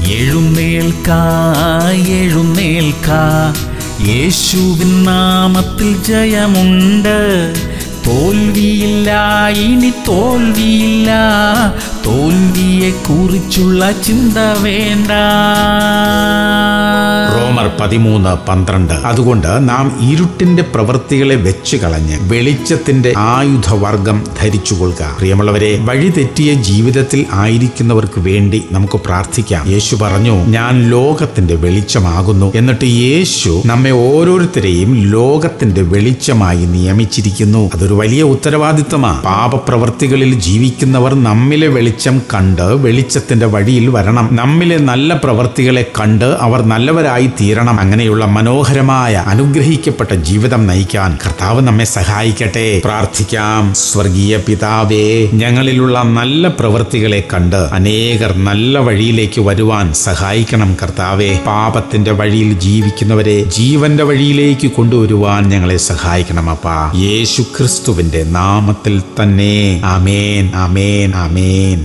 എഴുന്നേൽക്ക എഴുന്നേൽക്ക യേശുവിൻ നാമത്തിൽ ജയമുണ്ട് തോൽവിയില്ല ഇനി തോൽവിയില്ല തോൽവിയെ കുറിച്ചുള്ള ചിന്ത വേണ്ട റോമർ പതിമൂന്ന് പന്ത്രണ്ട് അതുകൊണ്ട് നാം ഇരുട്ടിന്റെ പ്രവൃത്തികളെ വെച്ച് കളഞ്ഞ് വെളിച്ചത്തിന്റെ ആയുധവർഗം ധരിച്ചുകൊള്ളുക പ്രിയമുള്ളവരെ വഴി തെറ്റിയ ജീവിതത്തിൽ ആയിരിക്കുന്നവർക്ക് വേണ്ടി നമുക്ക് പ്രാർത്ഥിക്കാം യേശു പറഞ്ഞു ഞാൻ ലോകത്തിന്റെ വെളിച്ചമാകുന്നു എന്നിട്ട് യേശു നമ്മെ ഓരോരുത്തരെയും ലോകത്തിന്റെ വെളിച്ചമായി നിയമിച്ചിരിക്കുന്നു അതൊരു വലിയ ഉത്തരവാദിത്തമാണ് പാപപ്രവർത്തികളിൽ ജീവിക്കുന്നവർ നമ്മിലെ വെളിച്ചം കണ്ട് വെളിച്ചത്തിന്റെ വഴിയിൽ വരണം നമ്മിലെ നല്ല പ്രവർത്തികളെ കണ്ട് അവർ നല്ലവരായി തീരണം അങ്ങനെയുള്ള മനോഹരമായ അനുഗ്രഹിക്കപ്പെട്ട ജീവിതം നയിക്കാൻ കർത്താവ് നമ്മെ സഹായിക്കട്ടെ പ്രാർത്ഥിക്കാം സ്വർഗീയ പിതാവേ ഞങ്ങളിലുള്ള നല്ല പ്രവൃത്തികളെ കണ്ട് അനേകർ നല്ല വഴിയിലേക്ക് വരുവാൻ സഹായിക്കണം കർത്താവേ പാപത്തിന്റെ വഴിയിൽ ജീവിക്കുന്നവരെ ജീവന്റെ വഴിയിലേക്ക് കൊണ്ടുവരുവാൻ ഞങ്ങളെ സഹായിക്കണം അപ്പാ യേശു ക്രിസ്തുവിന്റെ നാമത്തിൽ തന്നെ ആമേൻ ആമേൻ ആമേൻ